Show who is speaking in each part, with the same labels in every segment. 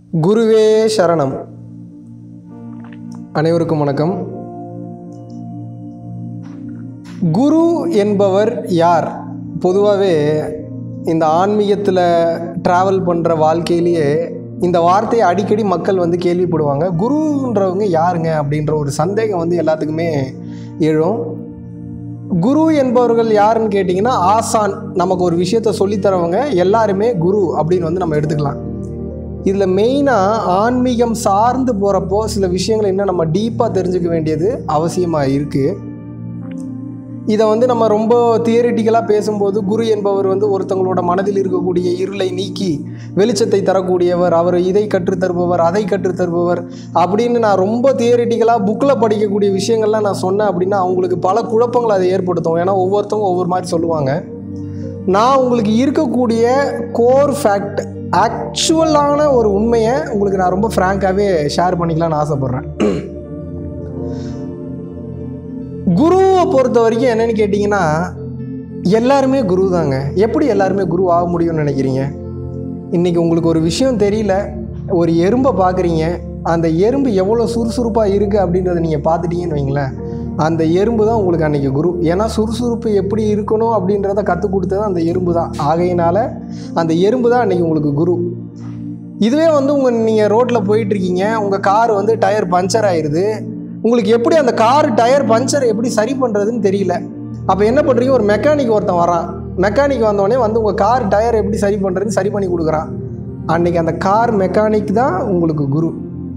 Speaker 1: குருவே சரணம் அனைவருக்கும் வணக்கம் குரு என்பவர் யார் பொதுவாகவே இந்த ஆன்மீகத்தில் ட்ராவல் பண்ணுற வாழ்க்கையிலேயே இந்த வார்த்தையை அடிக்கடி மக்கள் வந்து கேள்விப்படுவாங்க குருன்றவங்க யாருங்க அப்படின்ற ஒரு சந்தேகம் வந்து எல்லாத்துக்குமே எழும் குரு என்பவர்கள் யாருன்னு கேட்டிங்கன்னா ஆசான் நமக்கு ஒரு விஷயத்த சொல்லித்தரவங்க எல்லாருமே குரு அப்படின்னு வந்து நம்ம எடுத்துக்கலாம் இதில் மெயினாக ஆன்மீகம் சார்ந்து போகிறப்போ சில விஷயங்கள் இன்னும் நம்ம டீப்பாக தெரிஞ்சுக்க வேண்டியது அவசியமாக இருக்குது இதை வந்து நம்ம ரொம்ப தியரிட்டிக்கலாக பேசும்போது குரு என்பவர் வந்து ஒருத்தங்களோட மனதில் இருக்கக்கூடிய இருளை நீக்கி வெளிச்சத்தை தரக்கூடியவர் அவர் இதை கற்றுத்தருபவர் அதை கற்றுத்தருபவர் அப்படின்னு நான் ரொம்ப தியரிட்டிக்கலாக புக்கில் படிக்கக்கூடிய விஷயங்கள்லாம் நான் சொன்னேன் அப்படின்னா அவங்களுக்கு பல குழப்பங்களை அதை ஏற்படுத்தும் ஏன்னா ஒவ்வொருத்தவங்க ஒவ்வொரு மாதிரி சொல்லுவாங்க நான் உங்களுக்கு இருக்கக்கூடிய கோர் ஃபேக்ட் ஆக்சுவலான ஒரு உண்மையை உங்களுக்கு நான் ரொம்ப ஃப்ராங்காகவே ஷேர் பண்ணிக்கலாம்னு ஆசைப்பட்றேன் குருவை பொறுத்த வரைக்கும் என்னன்னு கேட்டிங்கன்னா எல்லாருமே குரு தாங்க எப்படி எல்லாருமே குரு ஆக முடியும்னு நினைக்கிறீங்க இன்றைக்கி உங்களுக்கு ஒரு விஷயம் தெரியல ஒரு எறும்பை பார்க்குறீங்க அந்த எறும்பு எவ்வளோ சுறுசுறுப்பாக இருக்குது அப்படின்றத நீங்கள் பார்த்துட்டீங்கன்னு வைங்களேன் அந்த எறும்பு தான் உங்களுக்கு அன்றைக்கி குரு ஏன்னா சுறுசுறுப்பு எப்படி இருக்கணும் அப்படின்றத கற்றுக் கொடுத்தது அந்த எறும்பு தான் ஆகையினால அந்த எறும்பு தான் அன்றைக்கி உங்களுக்கு குரு இதுவே வந்து உங்கள் நீங்கள் ரோட்டில் போயிட்டுருக்கீங்க உங்கள் கார் வந்து டயர் பஞ்சர் ஆயிடுது உங்களுக்கு எப்படி அந்த கார் டயர் பஞ்சர் எப்படி சரி பண்ணுறதுன்னு தெரியல அப்போ என்ன பண்ணுறீங்க ஒரு மெக்கானிக் ஒருத்தன் வரான் மெக்கானிக் வந்தோடனே வந்து உங்கள் கார் டயர் எப்படி சரி பண்ணுறதுன்னு சரி பண்ணி கொடுக்குறான் அன்றைக்கி அந்த கார் மெக்கானிக் தான் உங்களுக்கு குரு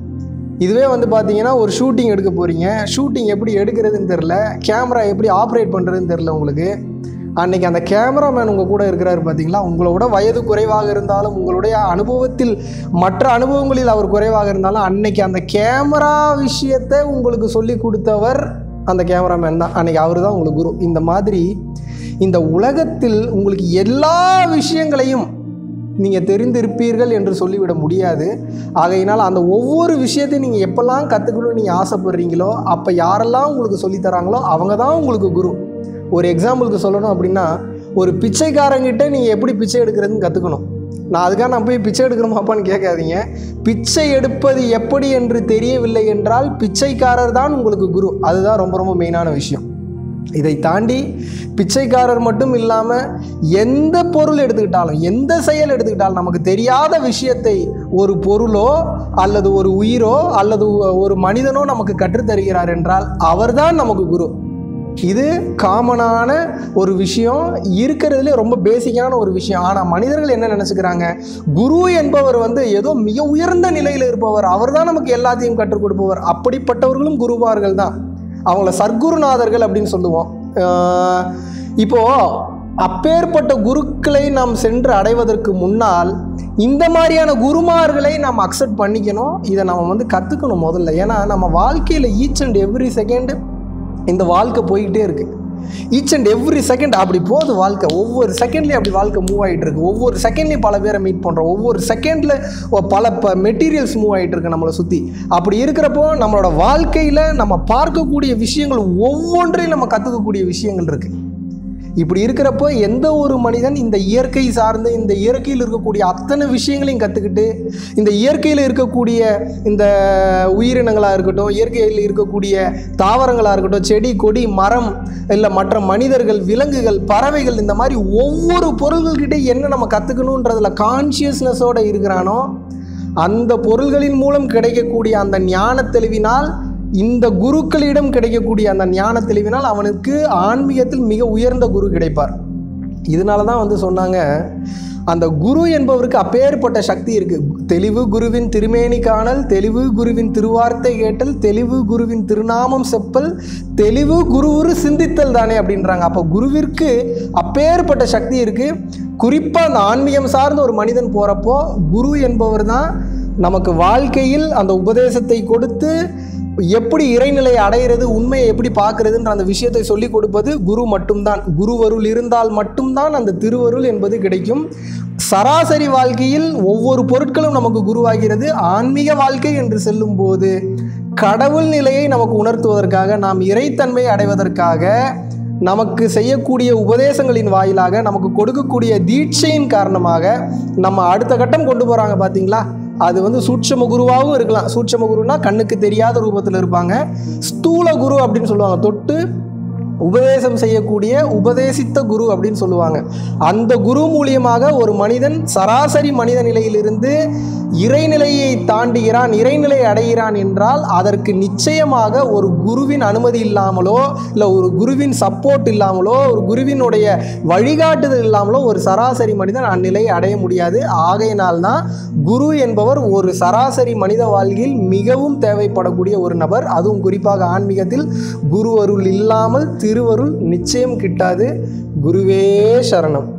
Speaker 1: இதுவே வந்து பார்த்தீங்கன்னா ஒரு ஷூட்டிங் எடுக்க போகிறீங்க ஷூட்டிங் எப்படி எடுக்கிறதுன்னு தெரில கேமரா எப்படி ஆப்ரேட் பண்ணுறதுன்னு தெரில உங்களுக்கு அன்றைக்கி அந்த கேமராமேன் உங்கள் கூட இருக்கிறாரு பார்த்தீங்களா உங்களோட வயது குறைவாக இருந்தாலும் உங்களுடைய அனுபவத்தில் மற்ற அனுபவங்களில் அவர் குறைவாக இருந்தாலும் அன்னைக்கு அந்த கேமரா விஷயத்தை உங்களுக்கு சொல்லி கொடுத்தவர் அந்த கேமராமேன் தான் அன்றைக்கி அவர் தான் உங்களுக்கு குரு இந்த மாதிரி இந்த உலகத்தில் உங்களுக்கு எல்லா விஷயங்களையும் நீங்கள் தெரிந்திருப்பீர்கள் என்று சொல்லிவிட முடியாது ஆகையினால் அந்த ஒவ்வொரு விஷயத்தையும் நீங்கள் எப்பெல்லாம் கற்றுக்கணும்னு நீங்கள் ஆசைப்படுறீங்களோ அப்போ யாரெல்லாம் உங்களுக்கு சொல்லித்தராங்களோ அவங்க தான் உங்களுக்கு குரு ஒரு எக்ஸாம்பிளுக்கு சொல்லணும் அப்படின்னா ஒரு பிச்சைக்காரங்கிட்ட நீங்கள் எப்படி பிச்சை எடுக்கிறதுன்னு கற்றுக்கணும் நான் அதுக்காக நான் போய் பிச்சை எடுக்கிறோமாப்பான்னு கேட்காதீங்க பிச்சை எடுப்பது எப்படி என்று தெரியவில்லை என்றால் பிச்சைக்காரர் தான் உங்களுக்கு குரு அதுதான் ரொம்ப ரொம்ப மெயினான விஷயம் இதை தாண்டி பிச்சைக்காரர் மட்டும் இல்லாமல் எந்த பொருள் எடுத்துக்கிட்டாலும் எந்த செயல் எடுத்துக்கிட்டாலும் நமக்கு தெரியாத விஷயத்தை ஒரு பொருளோ அல்லது ஒரு உயிரோ அல்லது ஒரு மனிதனோ நமக்கு கற்றுத்தருகிறார் என்றால் அவர்தான் நமக்கு குரு இது காமனான ஒரு விஷயம் இருக்கிறதுலே ரொம்ப பேசிக்கான ஒரு விஷயம் ஆனால் மனிதர்கள் என்ன நினச்சிக்கிறாங்க குரு என்பவர் வந்து ஏதோ மிக உயர்ந்த நிலையில் இருப்பவர் அவர் தான் நமக்கு எல்லாத்தையும் கற்றுக் கொடுப்பவர் அப்படிப்பட்டவர்களும் குருவார்கள் தான் அவங்கள சர்க்குருநாதர்கள் அப்படின்னு சொல்லுவோம் ஆஹ் இப்போ அப்பேற்பட்ட குருக்களை நாம் சென்று அடைவதற்கு முன்னால் இந்த மாதிரியான குருமார்களை நாம் அக்செப்ட் பண்ணிக்கணும் இதை நம்ம வந்து கற்றுக்கணும் முதல்ல ஏன்னா நம்ம வாழ்க்கையில் ஈச் அண்ட் எவ்ரி செகண்டு இந்த வாழ்க்கை போய்கிட்டே இருக்குது ஈச் அண்ட் எவ்ரி செகண்ட் அப்படி போகுது வாழ்க்கை ஒவ்வொரு செகண்ட்லேயும் அப்படி வாழ்க்கை மூவ் ஆகிட்டு இருக்கு ஒவ்வொரு செகண்ட்லேயும் பல பேரை மீட் பண்ணுறோம் ஒவ்வொரு செகண்டில் பல ப மெட்டீரியல்ஸ் மூவ் ஆகிட்டு இருக்கு நம்மளை சுற்றி அப்படி இருக்கிறப்போ நம்மளோட வாழ்க்கையில் நம்ம பார்க்கக்கூடிய விஷயங்கள் ஒவ்வொன்றையும் நம்ம கற்றுக்கக்கூடிய விஷயங்கள் இருக்குது இப்படி இருக்கிறப்போ எந்த ஒரு மனிதன் இந்த இயற்கை சார்ந்த இந்த இயற்கையில் இருக்கக்கூடிய அத்தனை விஷயங்களையும் கற்றுக்கிட்டு இந்த இயற்கையில் இருக்கக்கூடிய இந்த உயிரினங்களாக இருக்கட்டும் இயற்கையில் இருக்கக்கூடிய தாவரங்களாக இருக்கட்டும் செடி கொடி மரம் இல்லை மற்ற மனிதர்கள் விலங்குகள் பறவைகள் இந்த மாதிரி ஒவ்வொரு பொருள்கள்கிட்ட என்ன நம்ம கற்றுக்கணுன்றதில் கான்ஷியஸ்னஸோடு இருக்கிறானோ அந்த பொருள்களின் மூலம் கிடைக்கக்கூடிய அந்த ஞான தெளிவினால் இந்த குருக்களிடம் கிடைக்கக்கூடிய அந்த ஞான தெளிவினால் அவனுக்கு ஆன்மீகத்தில் மிக உயர்ந்த குரு கிடைப்பார் இதனால தான் வந்து சொன்னாங்க அந்த குரு என்பவருக்கு அப்பேற்பட்ட சக்தி இருக்குது தெளிவு குருவின் திருமேனி காணல் தெளிவு குருவின் திருவார்த்தை கேட்டல் தெளிவு குருவின் திருநாமம் செப்பல் தெளிவு குருவுரு சிந்தித்தல் தானே அப்படின்றாங்க அப்போ குருவிற்கு அப்பேற்பட்ட சக்தி இருக்குது குறிப்பாக அந்த ஆன்மீகம் சார்ந்த ஒரு மனிதன் போகிறப்போ குரு என்பவர் தான் நமக்கு வாழ்க்கையில் அந்த உபதேசத்தை கொடுத்து எப்படி இறைநிலையை அடையிறது உண்மையை எப்படி பார்க்கறதுன்ற அந்த விஷயத்தை சொல்லிக் கொடுப்பது குரு மட்டும்தான் குருவருள் இருந்தால் மட்டும்தான் அந்த திருவருள் என்பது கிடைக்கும் சராசரி வாழ்க்கையில் ஒவ்வொரு பொருட்களும் நமக்கு குருவாகிறது ஆன்மீக வாழ்க்கை என்று செல்லும்போது கடவுள் நிலையை நமக்கு உணர்த்துவதற்காக நாம் இறைத்தன்மையை அடைவதற்காக நமக்கு செய்யக்கூடிய உபதேசங்களின் வாயிலாக நமக்கு கொடுக்கக்கூடிய தீட்சையின் காரணமாக நம்ம அடுத்த கட்டம் கொண்டு போகிறாங்க பார்த்தீங்களா அது வந்து சூட்சம குருவாகவும் இருக்கலாம் சூட்சம குருனா கண்ணுக்கு தெரியாத ரூபத்தில் இருப்பாங்க ஸ்தூல குரு அப்படின்னு சொல்லுவாங்க தொட்டு உபதேசம் செய்யக்கூடிய உபதேசித்த குரு அப்படின்னு சொல்லுவாங்க அந்த குரு மூலியமாக ஒரு மனிதன் சராசரி மனித நிலையிலிருந்து இறைநிலையை தாண்டுகிறான் இறைநிலை அடைகிறான் என்றால் அதற்கு நிச்சயமாக ஒரு குருவின் அனுமதி இல்லாமலோ இல்லை ஒரு குருவின் சப்போர்ட் இல்லாமலோ ஒரு குருவினுடைய வழிகாட்டுதல் இல்லாமலோ ஒரு சராசரி மனிதன் அந்நிலையை அடைய முடியாது ஆகையினால்தான் குரு என்பவர் ஒரு சராசரி மனித வாழ்வில் மிகவும் தேவைப்படக்கூடிய ஒரு நபர் அதுவும் குறிப்பாக ஆன்மீகத்தில் குரு அருள் இல்லாமல் திருவருள் நிச்சயம் கிட்டாது குருவே சரணம்